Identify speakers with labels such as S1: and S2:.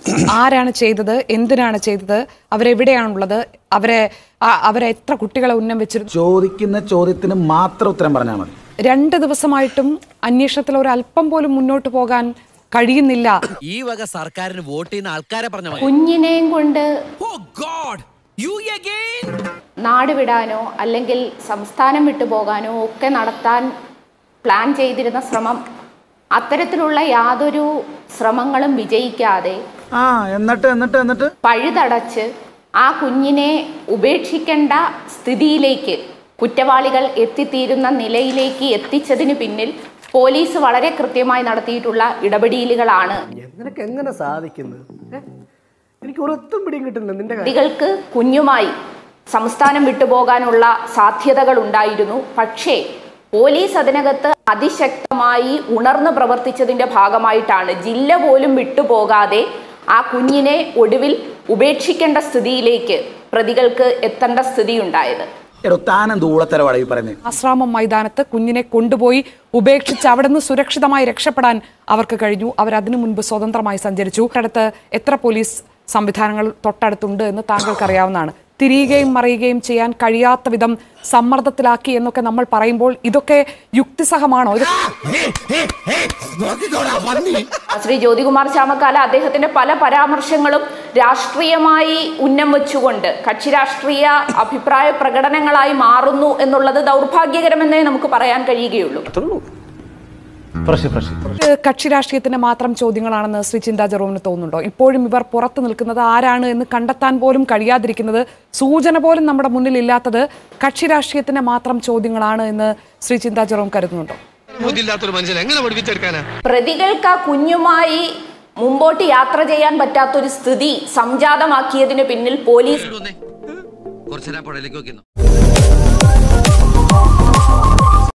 S1: ആരാണ് ചെയ്തത് എന്തിനാണ് ചെയ്തത് അവരെവിടെയാണുള്ളത് അവരെ ആ- അവരെ എത്ര കുട്ടികളെ ഉന്നം വെച്ചിരുന്നു
S2: ചോദിക്കുന്ന ചോദ്യത്തിന് മാത്രം ഉത്തരം പറഞ്ഞാൽ മതി
S1: രണ്ട് ദിവസമായിട്ടും അന്വേഷണത്തിൽ ഒരു അല്പം പോലും മുന്നോട്ട് പോകാൻ കഴിയുന്നില്ല
S3: ഈ വക സർക്കാരിന് വോട്ട് ചെയ്യുന്ന ആൾക്കാരെ പറഞ്ഞ മതി
S4: കുഞ്ഞിനെയും കൊണ്ട്
S3: ഓ ഗോഡ് യു അഗൈൻ
S4: നാട് വിടാനോ അല്ലെങ്കിൽ സംസ്ഥാനം വിട്ടു പോകാനോ ഒക്കെ നടത്താൻ പ്ലാൻ ചെയ്തിരുന്ന ശ്രമം അത്തരത്തിലുള്ള യാതൊരു ശ്രമങ്ങളും വിജയിക്കാതെ
S2: ആ എന്നിട്ട് എന്നിട്ട് എന്നിട്ട്
S4: പഴുതടച്ച് ആ കുഞ്ഞിനെ ഉപേക്ഷിക്കേണ്ട സ്ഥിതിയിലേക്ക് കുറ്റവാളികൾ എത്തിത്തീരുന്ന നിലയിലേക്ക് എത്തിച്ചതിന് പിന്നിൽ പോലീസ് വളരെ കൃത്യമായി നടത്തിയിട്ടുള്ള ഇടപെടലുകളാണ്
S5: നിനക്ക് എങ്ങനെ സാധിക്കുന്നത് ഏ? എനിക്ക് ഒരൊത്തും പിടിയും കിട്ടുന്നില്ല നിന്റെ കാര്യം
S4: കുട്ടികൾക്ക് കുഞ്ഞുമായി സംസ്ഥാനം വിട്ടുപോകാനുള്ള സാധ്യതകൾ ഉണ്ടായിരുന്നു പക്ഷേ പോലീസ് അതിനകത്ത് അതിശക്തമായി ഉണർന്നു പ്രവർത്തിച്ചതിന്റെ ഭാഗമായിട്ടാണ് ജില്ല പോലും വിട്ടുപോകാതെ ആ കുഞ്ഞിനെ ഒടുവിൽ ഉപേക്ഷിക്കേണ്ട സ്ഥിതിയിലേക്ക് പ്രതികൾക്ക് എത്തേണ്ട സ്ഥിതി ഉണ്ടായത്
S2: എടോ താനെന്ത് ഊളത്തരവാടാ ഈ പറയുന്നത്
S1: ആശ്രാമം മൈതാനത്ത് കുഞ്ഞിനെ കൊണ്ടുപോയി ഉപേക്ഷിച്ച് അവിടെ നിന്ന് സുരക്ഷിതമായി രക്ഷപ്പെടാൻ അവർക്ക് കഴിഞ്ഞു അവർ അതിനു മുൻപ് സ്വതന്ത്രമായി സഞ്ചരിച്ചു അടുത്ത് എത്ര പോലീസ് സംവിധാനങ്ങൾ തൊട്ടടുത്തുണ്ട് എന്ന് താങ്കൾക്ക് അറിയാവുന്നതാണ് തിരിയുകയും മറിയുകയും ചെയ്യാൻ കഴിയാത്ത വിധം സമ്മർദ്ദത്തിലാക്കി എന്നൊക്കെ നമ്മൾ പറയുമ്പോൾ ഇതൊക്കെ യുക്തിസഹമാണോ ഇത്
S4: ശ്രീ ജ്യോതികുമാർ ചാമക്കാല അദ്ദേഹത്തിന്റെ പല പരാമർശങ്ങളും രാഷ്ട്രീയമായി ഉന്നം വെച്ചുകൊണ്ട് കക്ഷി രാഷ്ട്രീയ അഭിപ്രായ പ്രകടനങ്ങളായി മാറുന്നു എന്നുള്ളത് ദൗർഭാഗ്യകരമെന്നേ നമുക്ക് പറയാൻ കഴിയുകയുള്ളൂ
S1: ഇത് കക്ഷി രാഷ്ട്രീയത്തിന്റെ മാത്രം ചോദ്യങ്ങളാണെന്ന് ശ്രീ ചിന്താ ജെറോമിന് തോന്നുന്നുണ്ടോ ഇപ്പോഴും ഇവർ പുറത്തു നിൽക്കുന്നത് ആരാണ് എന്ന് കണ്ടെത്താൻ പോലും കഴിയാതിരിക്കുന്നത് സൂചന പോലും നമ്മുടെ മുന്നിൽ ഇല്ലാത്തത് കക്ഷി രാഷ്ട്രീയത്തിന്റെ മാത്രം ചോദ്യങ്ങളാണ് എന്ന് ശ്രീ ചിന്താ ജെറോം കരുതുന്നുണ്ടോ
S6: ബുദ്ധിയില്ലാത്തൊരു മനുഷ്യൻ എങ്ങനെ പഠിപ്പിച്ചെടുക്കാനാ
S4: പ്രതികൾക്ക് ആ കുഞ്ഞുമായി മുമ്പോട്ട് യാത്ര ചെയ്യാൻ പറ്റാത്തൊരു സ്ഥിതി സംജാതമാക്കിയതിന് പിന്നിൽ പോലീസ്
S3: കുറച്ചേരാ പുഴയിലേക്ക് നോക്കുന്നു